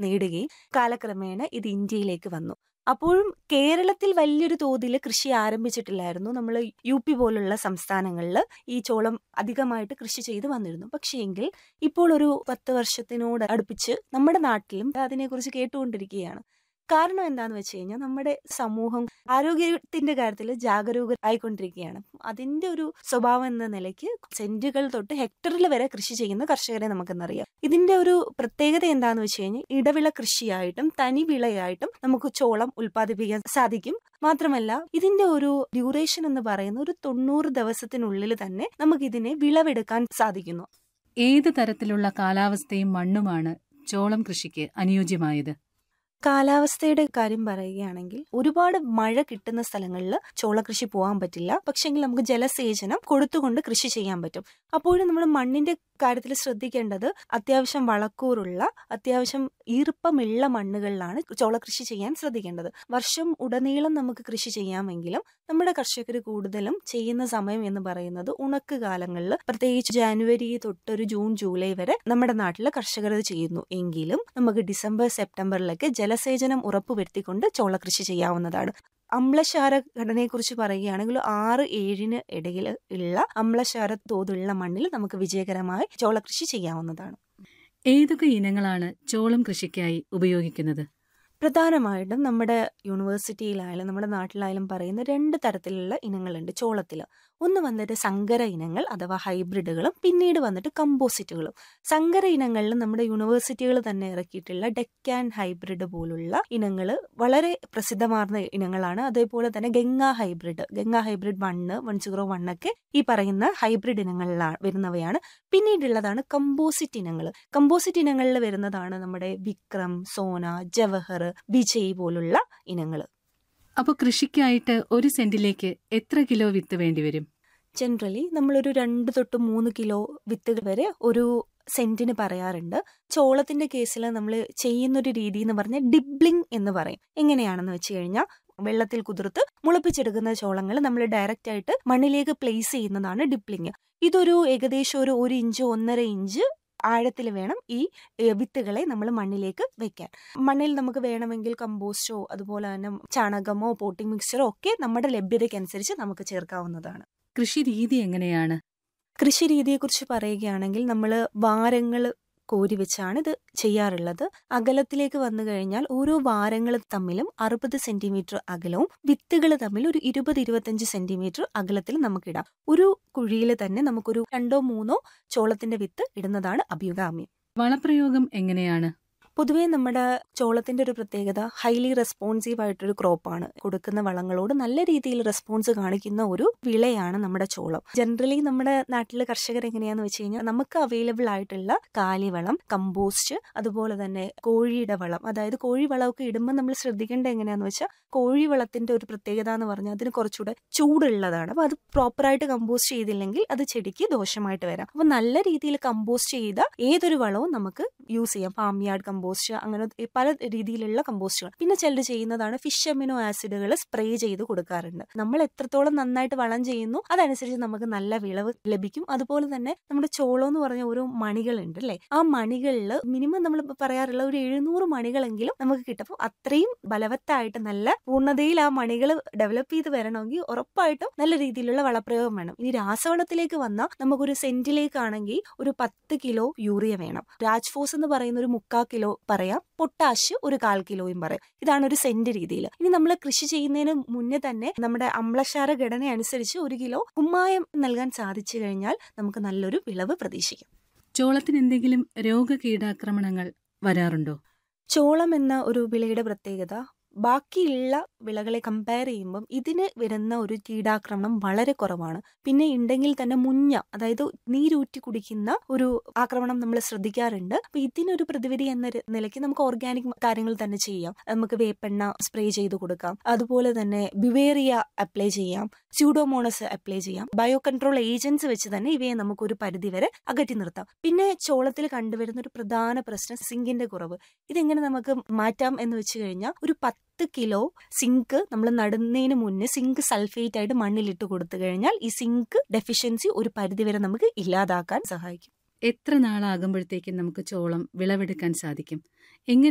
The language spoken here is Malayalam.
നേടുകയും കാലക്രമേണ ഇത് ഇന്ത്യയിലേക്ക് വന്നു അപ്പോഴും കേരളത്തിൽ വലിയൊരു തോതിൽ കൃഷി ആരംഭിച്ചിട്ടില്ലായിരുന്നു നമ്മൾ യു പി പോലുള്ള സംസ്ഥാനങ്ങളിൽ ഈ ചോളം അധികമായിട്ട് കൃഷി ചെയ്ത് വന്നിരുന്നു പക്ഷേ എങ്കിൽ ഇപ്പോൾ ഒരു പത്ത് വർഷത്തിനോട് അടുപ്പിച്ച് നമ്മുടെ നാട്ടിലും അതിനെക്കുറിച്ച് കേട്ടുകൊണ്ടിരിക്കുകയാണ് കാരണം എന്താന്ന് വെച്ച് കഴിഞ്ഞാൽ നമ്മുടെ സമൂഹം ആരോഗ്യത്തിന്റെ കാര്യത്തിൽ ജാഗരൂക ആയിക്കൊണ്ടിരിക്കുകയാണ് അതിന്റെ ഒരു സ്വഭാവം എന്ന നിലയ്ക്ക് സെന്റുകൾ തൊട്ട് ഹെക്ടറിൽ വരെ കൃഷി ചെയ്യുന്ന കർഷകരെ നമുക്കെന്നറിയാം ഇതിന്റെ ഒരു പ്രത്യേകത എന്താന്ന് വെച്ച് കഴിഞ്ഞാൽ ഇടവിള കൃഷിയായിട്ടും തനി വിളയായിട്ടും നമുക്ക് ചോളം ഉൽപ്പാദിപ്പിക്കാൻ സാധിക്കും മാത്രമല്ല ഇതിന്റെ ഒരു ഡ്യൂറേഷൻ എന്ന് പറയുന്ന ഒരു തൊണ്ണൂറ് ദിവസത്തിനുള്ളിൽ തന്നെ നമുക്ക് ഇതിനെ വിളവെടുക്കാൻ സാധിക്കുന്നു ഏത് തരത്തിലുള്ള കാലാവസ്ഥയും മണ്ണുമാണ് ചോളം കൃഷിക്ക് അനുയോജ്യമായത് കാലാവസ്ഥയുടെ കാര്യം പറയുകയാണെങ്കിൽ ഒരുപാട് മഴ കിട്ടുന്ന സ്ഥലങ്ങളിൽ ചോളകൃഷി പോകാൻ പറ്റില്ല പക്ഷെങ്കിൽ നമുക്ക് ജലസേചനം കൊടുത്തുകൊണ്ട് കൃഷി ചെയ്യാൻ പറ്റും അപ്പോഴും നമ്മൾ മണ്ണിന്റെ കാര്യത്തിൽ ശ്രദ്ധിക്കേണ്ടത് അത്യാവശ്യം വളക്കൂറുള്ള അത്യാവശ്യം ഈർപ്പമുള്ള മണ്ണുകളിലാണ് ചോളകൃഷി ചെയ്യാൻ ശ്രദ്ധിക്കേണ്ടത് വർഷം ഉടനീളം നമുക്ക് കൃഷി ചെയ്യാമെങ്കിലും നമ്മുടെ കർഷകർ കൂടുതലും ചെയ്യുന്ന സമയം എന്ന് പറയുന്നത് ഉണക്ക് കാലങ്ങളിൽ പ്രത്യേകിച്ച് ജാനുവരി തൊട്ടൊരു ജൂൺ ജൂലൈ വരെ നമ്മുടെ നാട്ടിലെ കർഷകർ ഇത് ചെയ്യുന്നു എങ്കിലും നമുക്ക് ഡിസംബർ സെപ്റ്റംബറിലൊക്കെ ജലസേചനം ഉറപ്പുവരുത്തിക്കൊണ്ട് ചോളകൃഷി ചെയ്യാവുന്നതാണ് അമ്ലക്ഷാര ഘടനയെക്കുറിച്ച് പറയുകയാണെങ്കിൽ ആറ് ഏഴിന് ഇടയിൽ ഉള്ള അമ്ലക്ഷാര തോതുള്ള മണ്ണിൽ നമുക്ക് വിജയകരമായി ചോളകൃഷി ചെയ്യാവുന്നതാണ് ഏതൊക്കെ ഇനങ്ങളാണ് ചോളം കൃഷിക്കായി ഉപയോഗിക്കുന്നത് പ്രധാനമായിട്ടും നമ്മുടെ യൂണിവേഴ്സിറ്റിയിലായാലും നമ്മുടെ നാട്ടിലായാലും പറയുന്ന രണ്ട് തരത്തിലുള്ള ഇനങ്ങളുണ്ട് ചോളത്തിൽ ഒന്ന് വന്നിട്ട് സങ്കര ഇനങ്ങൾ അഥവാ ഹൈബ്രിഡുകളും പിന്നീട് വന്നിട്ട് കമ്പോസിറ്റുകളും സങ്കര ഇനങ്ങളിൽ നമ്മുടെ യൂണിവേഴ്സിറ്റികൾ തന്നെ ഇറക്കിയിട്ടുള്ള ഡെക്കാൻ ഹൈബ്രിഡ് പോലുള്ള ഇനങ്ങൾ വളരെ പ്രസിദ്ധമാർന്ന ഇനങ്ങളാണ് അതേപോലെ തന്നെ Ganga hybrid Ganga hybrid one one zero വണ്ണൊക്കെ ഈ പറയുന്ന ഹൈബ്രിഡ് ഇനങ്ങളിലാണ് വരുന്നവയാണ് പിന്നീടുള്ളതാണ് കമ്പോസിറ്റ് ഇനങ്ങൾ കമ്പോസിറ്റ് ഇനങ്ങളിൽ വരുന്നതാണ് നമ്മുടെ വിക്രം സോന ജവഹർ വിജയ് പോലുള്ള ഇനങ്ങൾ അപ്പോൾ കൃഷിക്കായിട്ട് ഒരു സെന്റിലേക്ക് എത്ര കിലോ വിത്ത് വേണ്ടിവരും ജനറലി നമ്മളൊരു രണ്ട് തൊട്ട് മൂന്ന് കിലോ വിത്തുകൾ വരെ ഒരു സെന്റിന് പറയാറുണ്ട് ചോളത്തിന്റെ കേസിൽ നമ്മൾ ചെയ്യുന്നൊരു രീതി എന്ന് പറഞ്ഞാൽ ഡിബ്ലിംഗ് എന്ന് പറയും എങ്ങനെയാണെന്ന് വെച്ച് കഴിഞ്ഞാൽ വെള്ളത്തിൽ കുതിർത്ത് മുളപ്പിച്ചെടുക്കുന്ന ചോളങ്ങൾ നമ്മൾ ഡയറക്റ്റ് ആയിട്ട് മണ്ണിലേക്ക് പ്ലേസ് ചെയ്യുന്നതാണ് ഡിപ്ലിങ് ഇതൊരു ഏകദേശം ഒരു ഒരു ഇഞ്ച് ഒന്നര ഇഞ്ച് ആഴത്തിൽ വേണം ഈ വിത്തുകളെ നമ്മൾ മണ്ണിലേക്ക് വെക്കാൻ മണ്ണിൽ നമുക്ക് വേണമെങ്കിൽ കമ്പോസ്റ്റോ അതുപോലെ തന്നെ ചാണകമോ പോട്ടിംഗ് മിക്സ്ചറോ ഒക്കെ നമ്മുടെ ലഭ്യതയ്ക്കനുസരിച്ച് നമുക്ക് ചേർക്കാവുന്നതാണ് കൃഷി രീതി എങ്ങനെയാണ് കൃഷി രീതിയെക്കുറിച്ച് പറയുകയാണെങ്കിൽ നമ്മൾ വാരങ്ങൾ കോരി വെച്ചാണ് ഇത് ചെയ്യാറുള്ളത് അകലത്തിലേക്ക് വന്നു കഴിഞ്ഞാൽ ഓരോ വാരങ്ങൾ തമ്മിലും അറുപത് സെന്റിമീറ്റർ അകലവും വിത്തുകൾ തമ്മിൽ ഒരു ഇരുപത് ഇരുപത്തഞ്ച് സെന്റിമീറ്റർ അകലത്തിൽ നമുക്കിടാം ഒരു കുഴിയിൽ തന്നെ നമുക്കൊരു രണ്ടോ മൂന്നോ ചോളത്തിന്റെ വിത്ത് ഇടുന്നതാണ് അഭികാമ്യം വളപ്രയോഗം എങ്ങനെയാണ് പൊതുവേ നമ്മുടെ ചോളത്തിന്റെ ഒരു പ്രത്യേകത ഹൈലി റെസ്പോൺസീവ് ആയിട്ടൊരു ക്രോപ്പാണ് കൊടുക്കുന്ന വളങ്ങളോട് നല്ല രീതിയിൽ റെസ്പോൺസ് കാണിക്കുന്ന ഒരു വിളയാണ് നമ്മുടെ ചോളം ജനറലി നമ്മുടെ നാട്ടിലെ കർഷകർ എങ്ങനെയാന്ന് വെച്ച് കഴിഞ്ഞാൽ നമുക്ക് അവൈലബിൾ ആയിട്ടുള്ള കാലിവളം കമ്പോസ്റ്റ് അതുപോലെ തന്നെ കോഴിയുടെ വളം അതായത് കോഴി വളമൊക്കെ ഇടുമ്പോൾ നമ്മൾ ശ്രദ്ധിക്കേണ്ടത് എങ്ങനെയാന്ന് വെച്ചാൽ കോഴി വളത്തിന്റെ ഒരു പ്രത്യേകത എന്ന് പറഞ്ഞാൽ അതിന് കുറച്ചുകൂടെ ചൂടുള്ളതാണ് അപ്പൊ അത് പ്രോപ്പറായിട്ട് കമ്പോസ്റ്റ് ചെയ്തില്ലെങ്കിൽ അത് ചെടിക്ക് ദോഷമായിട്ട് വരാം അപ്പൊ നല്ല രീതിയിൽ കമ്പോസ്റ്റ് ചെയ്ത ഏതൊരു വളവും നമുക്ക് യൂസ് ചെയ്യാം പാമിയാഡ് കമ്പോസ്റ്റ് അങ്ങനെ പല രീതിയിലുള്ള കമ്പോസ്റ്റുകൾ പിന്നെ ചിലർ ചെയ്യുന്നതാണ് ഫിഷ് അമിനോ ആസിഡുകൾ സ്പ്രേ ചെയ്ത് കൊടുക്കാറുണ്ട് നമ്മൾ എത്രത്തോളം നന്നായിട്ട് വളം ചെയ്യുന്നു അതനുസരിച്ച് നമുക്ക് നല്ല വിളവ് ലഭിക്കും അതുപോലെ തന്നെ നമ്മുടെ ചോളം എന്ന് പറഞ്ഞ ഓരോ മണികളുണ്ട് അല്ലേ ആ മണികളിൽ മിനിമം നമ്മൾ പറയാറുള്ള ഒരു എഴുന്നൂറ് മണികളെങ്കിലും നമുക്ക് കിട്ടും അപ്പോൾ അത്രയും ബലവത്തായിട്ട് നല്ല പൂർണ്ണതയിൽ ആ മണികൾ ഡെവലപ്പ് ചെയ്ത് വരണമെങ്കിൽ ഉറപ്പായിട്ടും നല്ല രീതിയിലുള്ള വളപ്രയോഗം വേണം ഇനി രാസവളത്തിലേക്ക് വന്നാൽ നമുക്കൊരു സെന്റിലേക്കാണെങ്കിൽ ഒരു പത്ത് കിലോ യൂറിയ വേണം രാജ്ഫോസ് എന്ന് പറയുന്ന ഒരു മുക്കാ കിലോ പറയാം പൊട്ടാഷ് ഒരു കാൽ കിലോയും പറയാം ഇതാണ് ഒരു സെന്റ് രീതിയിൽ ഇനി നമ്മൾ കൃഷി ചെയ്യുന്നതിന് മുന്നേ തന്നെ നമ്മുടെ അമ്ലക്ഷാര ഘടന അനുസരിച്ച് ഒരു കിലോ കുമ്മായം നൽകാൻ സാധിച്ചു കഴിഞ്ഞാൽ നമുക്ക് നല്ലൊരു വിളവ് പ്രതീക്ഷിക്കാം ചോളത്തിന് എന്തെങ്കിലും രോഗകീടാക്രമണങ്ങൾ വരാറുണ്ടോ ചോളം എന്ന ഒരു വിളയുടെ പ്രത്യേകത ബാക്കിയുള്ള വിളകളെ കമ്പയർ ചെയ്യുമ്പം ഇതിന് വരുന്ന ഒരു കീടാക്രമണം വളരെ കുറവാണ് പിന്നെ ഉണ്ടെങ്കിൽ തന്നെ മുഞ്ഞ അതായത് നീരൂറ്റി കുടിക്കുന്ന ഒരു ആക്രമണം നമ്മൾ ശ്രദ്ധിക്കാറുണ്ട് അപ്പൊ ഇതിനൊരു പ്രതിവിധി എന്ന നിലയ്ക്ക് നമുക്ക് ഓർഗാനിക് കാര്യങ്ങൾ തന്നെ ചെയ്യാം നമുക്ക് വേപ്പെണ്ണ സ്പ്രേ ചെയ്ത് കൊടുക്കാം അതുപോലെ തന്നെ ബിവേറിയ അപ്ലൈ ചെയ്യാം സ്യൂഡോമോണസ് അപ്ലൈ ചെയ്യാം ബയോ കൺട്രോൾ ഏജൻസ് വെച്ച് തന്നെ ഇവയെ നമുക്ക് ഒരു പരിധിവരെ അകറ്റി നിർത്താം പിന്നെ ചോളത്തിൽ കണ്ടുവരുന്ന ഒരു പ്രധാന പ്രശ്നം സിങ്കിന്റെ കുറവ് ഇതെങ്ങനെ നമുക്ക് മാറ്റാം എന്ന് വെച്ച് കഴിഞ്ഞാൽ ഒരു പത്ത് കിലോ സിങ്ക് നമ്മൾ നടുന്നതിന് മുന്നേ സിങ്ക് സൾഫേറ്റ് ആയിട്ട് മണ്ണിലിട്ട് കൊടുത്തു കഴിഞ്ഞാൽ ഈ സിങ്ക് ഡെഫിഷ്യൻസി ഒരു പരിധിവരെ നമുക്ക് ഇല്ലാതാക്കാൻ സഹായിക്കും എത്ര നാളാകുമ്പോഴത്തേക്കും നമുക്ക് ചോളം വിളവെടുക്കാൻ സാധിക്കും എങ്ങനെ